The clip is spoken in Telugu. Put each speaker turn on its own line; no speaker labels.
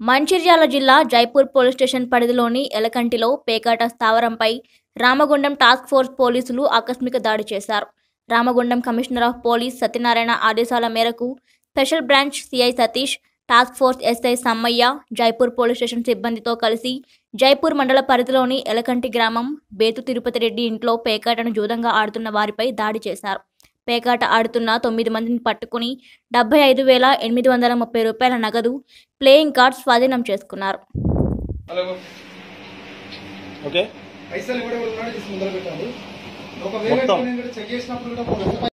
మంచిర్యాల జిల్లా జైపూర్ పోలీస్ స్టేషన్ పరిధిలోని ఎలకంటిలో పేకాట స్థావరంపై రామగుండం టాస్క్ ఫోర్స్ పోలీసులు ఆకస్మిక దాడి చేశారు Ramagundam commissioner of police Satyanarayana ఆదేశాల మేరకు special branch CI Satish task force SI Sammaiah Jaipur police station సిబ్బందితో కలిసి జైపూర్ మండల పరిధిలోని ఎలకంటి గ్రామం బేతు తిరుపతి రెడ్డి ఇంట్లో పేకాటను జూదంగా ఆడుతున్న వారిపై దాడి చేశారు పేకాట ఆడుతున్న తొమ్మిది మందిని పట్టుకుని డెబ్బై ఐదు వేల ఎనిమిది వందల ముప్పై రూపాయల నగదు ప్లేయింగ్ కార్డ్స్ స్వాధీనం చేసుకున్నారు
హలో
ఓకే
పైసలు కూడా ఉన్నాడు తీసి ముందర పెట్టాడు ఒకవేళ
మొత్తం.
నేను కూడా చెక్ చేసినప్పుడు కూడా ఒక